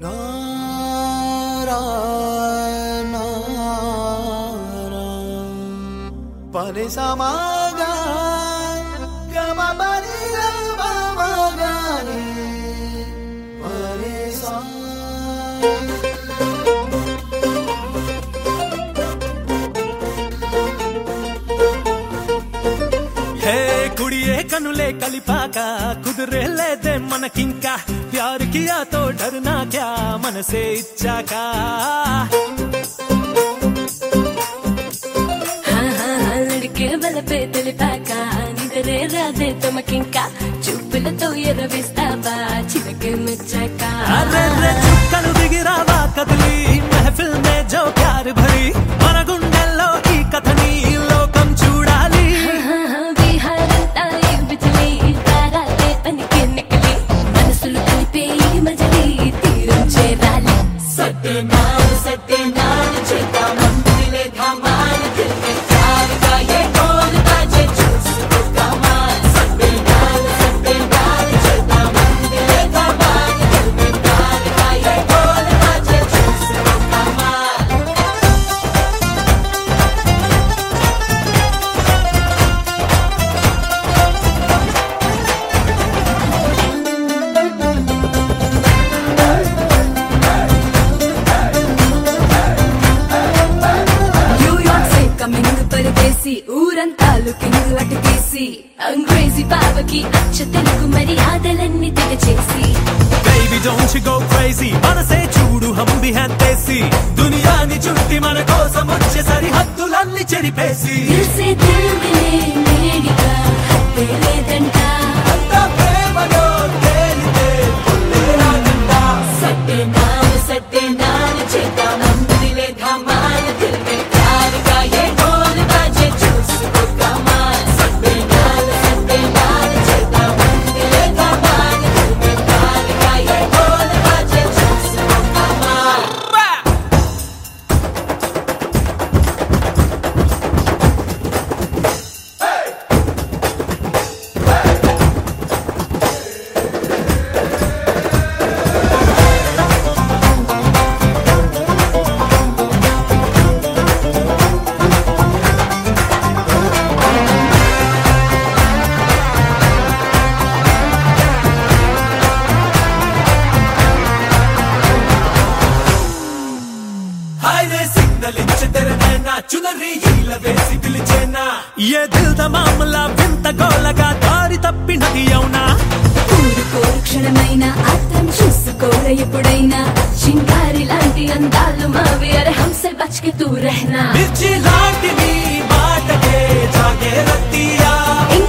పని సమాగా గమ పని గమగాని పని సా హే కుడియే కనులే కలిపాక కుదురే లేదే మనకింకా ప్యార్ కియా తో డరనా క్యా మనసే ఇచ్చాక అడిగే బలపే తెలిపాక నిదరే రాదే తమకింకా చూపులతో ఎరవిస్తావా చిలకే మెచ్చాక అర్రెర్రె చుక్కలు దిగిరావా కదిలి మెహఫిల్ మే జో ప్యార్ భరి మన గుండెల్లో ఈ కథని లోకం చూడాలి విహారంతా ఈ బిజిలీ తారాలే పనికి నెక్కలి మనసులు కలిపే ఈ మజలి తీరం చేరాలి సత్యనాడు సత్యనాడు చేద్దాం మందిలే ధమాలి దిల్ మే ప్యార్ కా ఏ ढोल बाजे చూసుకో కమాల్ సత్యనాడు సత్యనాడు చేద్దాం మందిలే ధమాలి దిల్ మే ప్యార్ కా ఏ ढोल बाजे చూసుకో కమాల్ న్యూయార్క్ సే కమింగ్ పరదేశీ ఊరంతా లుకింగ్ అటుకేసి అంగ్రేజీ బావకి అచ్చ తెలుగు మర్యాదలన్నీ తెగచేసి baby don't you go crazy మనసే చూడు హమ్ బి హంతేసి దునియాని చుట్టి మన కోసం వచ్చే సరిహద్దులన్నీ చెరిపేసి దిల్ సే దిల్ మిలే నేడిగా హత్తే లేదంట ప్రేమలో తేలితే సత్యనాడు సత్యనాడు చేద్దాం మందిలే ధమాల్ దిల్ మే ప్యార్ కా ఏ ढोल बाजे చూసుకో కమాల్ సత్యనాడు సత్యనాడు చేద్దాం మందిలే ధమాల్ దిల్ మే ప్యార్ కా ఏ ढोल बाजे చూసుకో కమాల్ హాయ్ రే సిగ్నల్ ఇచ్చే తెరనైనా చునరి ఈల వేసి పిలిచేనా ఏ దిల్ ద మామలా వింత గోలగా దారి తప్పినది అవునా ఊరుకోరు క్షణమైన అర్థం చూసుకోర ఎప్పుడైనా చింగారి లాంటి అందాలు మావి అరే హంసే బచ్కే తూ రహనా మిర్చి లాంటి నీ మాటకే జాగే రత్తియా